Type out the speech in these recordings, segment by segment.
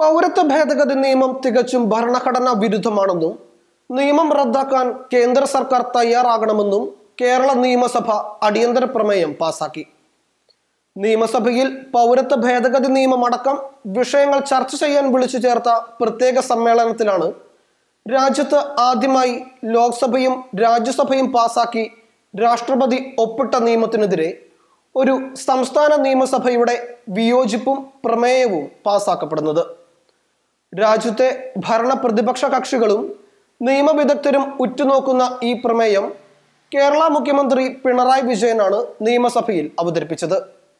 പൗരത്വ ഭേദഗതി നിയമം തികച്ചും ഭരണഘടനാ വിരുദ്ധമാണെന്നും നിയമം റദ്ദാക്കാൻ കേന്ദ്ര സർക്കാർ തയ്യാറാകണമെന്നും കേരള നിയമസഭ അടിയന്തര പ്രമേയം പാസാക്കി നിയമസഭയിൽ പൗരത്വ ഭേദഗതി നിയമമടക്കം വിഷയങ്ങൾ ചർച്ച ചെയ്യാൻ വിളിച്ചു ചേർത്ത പ്രത്യേക സമ്മേളനത്തിലാണ് രാജ്യത്ത് ആദ്യമായി ലോക്സഭയും രാജ്യസഭയും പാസാക്കി രാഷ്ട്രപതി ഒപ്പിട്ട നിയമത്തിനെതിരെ ഒരു സംസ്ഥാന നിയമസഭയുടെ വിയോജിപ്പും പ്രമേയവും പാസാക്കപ്പെടുന്നത് രാജ്യത്തെ ഭരണ പ്രതിപക്ഷ കക്ഷികളും നിയമവിദഗ്ധരും ഉറ്റുനോക്കുന്ന ഈ പ്രമേയം കേരള മുഖ്യമന്ത്രി പിണറായി വിജയനാണ് നിയമസഭയിൽ അവതരിപ്പിച്ചത്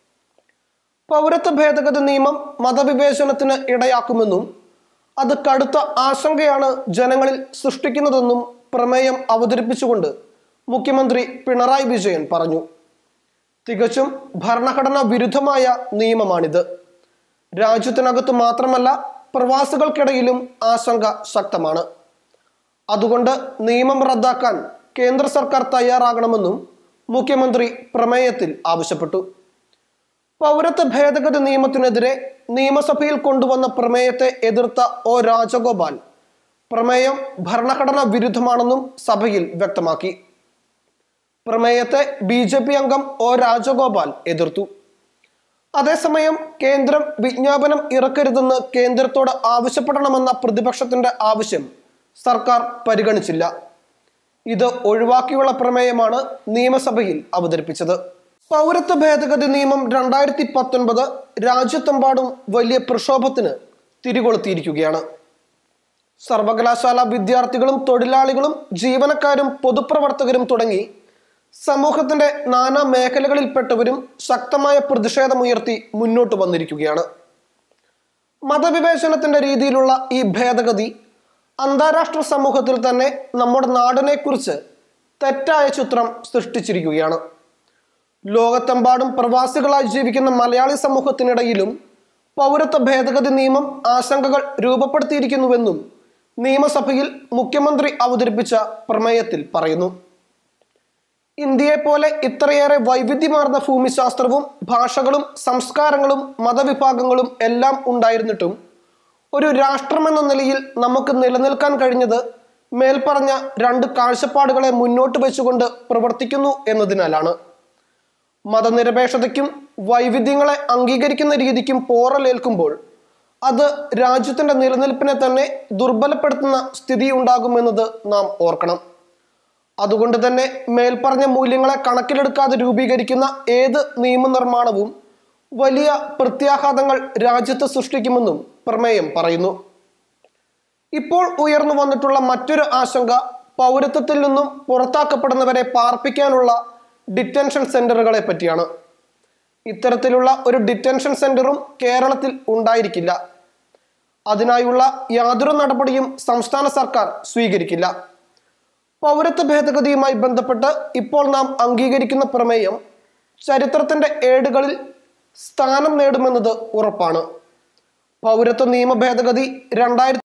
പൗരത്വ ഭേദഗതി നിയമം മതവിവേചനത്തിന് ഇടയാക്കുമെന്നും അത് കടുത്ത ആശങ്കയാണ് ജനങ്ങളിൽ സൃഷ്ടിക്കുന്നതെന്നും പ്രമേയം അവതരിപ്പിച്ചുകൊണ്ട് മുഖ്യമന്ത്രി പിണറായി വിജയൻ പറഞ്ഞു തികച്ചും ഭരണഘടനാ വിരുദ്ധമായ നിയമമാണിത് രാജ്യത്തിനകത്ത് മാത്രമല്ല പ്രവാസികൾക്കിടയിലും ആശങ്ക ശക്തമാണ് അതുകൊണ്ട് നിയമം റദ്ദാക്കാൻ കേന്ദ്ര സർക്കാർ തയ്യാറാകണമെന്നും മുഖ്യമന്ത്രി പ്രമേയത്തിൽ ആവശ്യപ്പെട്ടു പൗരത്വ ഭേദഗതി നിയമത്തിനെതിരെ നിയമസഭയിൽ കൊണ്ടുവന്ന പ്രമേയത്തെ എതിർത്ത ഒ രാജഗോപാൽ പ്രമേയം ഭരണഘടനാ വിരുദ്ധമാണെന്നും സഭയിൽ വ്യക്തമാക്കി പ്രമേയത്തെ ബി ജെ പി അംഗം ഒ രാജഗോപാൽ എതിർത്തു അതേസമയം കേന്ദ്രം വിജ്ഞാപനം ഇറക്കരുതെന്ന് കേന്ദ്രത്തോട് ആവശ്യപ്പെടണമെന്ന പ്രതിപക്ഷത്തിന്റെ ആവശ്യം സർക്കാർ പരിഗണിച്ചില്ല ഇത് ഒഴിവാക്കിയുള്ള പ്രമേയമാണ് നിയമസഭയിൽ അവതരിപ്പിച്ചത് പൗരത്വ ഭേദഗതി നിയമം രണ്ടായിരത്തി പത്തൊൻപത് രാജ്യത്തെമ്പാടും വലിയ പ്രക്ഷോഭത്തിന് തിരികൊളുത്തിയിരിക്കുകയാണ് സർവകലാശാല വിദ്യാർത്ഥികളും തൊഴിലാളികളും ജീവനക്കാരും പൊതുപ്രവർത്തകരും തുടങ്ങി സമൂഹത്തിന്റെ നാനാ മേഖലകളിൽപ്പെട്ടവരും ശക്തമായ പ്രതിഷേധമുയർത്തി മുന്നോട്ട് വന്നിരിക്കുകയാണ് മതവിവേചനത്തിന്റെ രീതിയിലുള്ള ഈ ഭേദഗതി അന്താരാഷ്ട്ര സമൂഹത്തിൽ തന്നെ നമ്മുടെ നാടിനെ കുറിച്ച് തെറ്റായ ചിത്രം സൃഷ്ടിച്ചിരിക്കുകയാണ് ലോകത്തെമ്പാടും പ്രവാസികളായി ജീവിക്കുന്ന മലയാളി സമൂഹത്തിനിടയിലും പൗരത്വ ഭേദഗതി നിയമം ആശങ്കകൾ രൂപപ്പെടുത്തിയിരിക്കുന്നുവെന്നും നിയമസഭയിൽ മുഖ്യമന്ത്രി അവതരിപ്പിച്ച പ്രമേയത്തിൽ പറയുന്നു ഇന്ത്യയെ പോലെ ഇത്രയേറെ വൈവിധ്യമാർന്ന ഭൂമിശാസ്ത്രവും ഭാഷകളും സംസ്കാരങ്ങളും മതവിഭാഗങ്ങളും എല്ലാം ഉണ്ടായിരുന്നിട്ടും ഒരു രാഷ്ട്രമെന്ന നിലയിൽ നമുക്ക് നിലനിൽക്കാൻ കഴിഞ്ഞത് മേൽപ്പറഞ്ഞ രണ്ട് കാഴ്ചപ്പാടുകളെ മുന്നോട്ട് വെച്ചുകൊണ്ട് പ്രവർത്തിക്കുന്നു എന്നതിനാലാണ് മതനിരപേക്ഷതയ്ക്കും വൈവിധ്യങ്ങളെ അംഗീകരിക്കുന്ന രീതിക്കും പോറലേൽക്കുമ്പോൾ അത് രാജ്യത്തിന്റെ നിലനിൽപ്പിനെ തന്നെ ദുർബലപ്പെടുത്തുന്ന സ്ഥിതി ഉണ്ടാകുമെന്നത് നാം ഓർക്കണം അതുകൊണ്ട് തന്നെ മേൽപ്പറഞ്ഞ മൂല്യങ്ങളെ കണക്കിലെടുക്കാതെ രൂപീകരിക്കുന്ന ഏത് നിയമനിർമ്മാണവും വലിയ പ്രത്യാഘാതങ്ങൾ രാജ്യത്ത് സൃഷ്ടിക്കുമെന്നും പ്രമേയം പറയുന്നു ഇപ്പോൾ ഉയർന്നു വന്നിട്ടുള്ള മറ്റൊരു ആശങ്ക പൗരത്വത്തിൽ നിന്നും പുറത്താക്കപ്പെടുന്നവരെ പാർപ്പിക്കാനുള്ള ഡിറ്റൻഷൻ സെന്ററുകളെ പറ്റിയാണ് ഇത്തരത്തിലുള്ള ഒരു ഡിറ്റൻഷൻ സെന്ററും കേരളത്തിൽ ഉണ്ടായിരിക്കില്ല അതിനായുള്ള യാതൊരു നടപടിയും സംസ്ഥാന സർക്കാർ സ്വീകരിക്കില്ല പൗരത്വ ഭേദഗതിയുമായി ബന്ധപ്പെട്ട് ഇപ്പോൾ നാം അംഗീകരിക്കുന്ന പ്രമേയം ചരിത്രത്തിന്റെ ഏടുകളിൽ സ്ഥാനം നേടുമെന്നത് ഉറപ്പാണ് പൗരത്വ നിയമ ഭേദഗതി രണ്ടായിരത്തി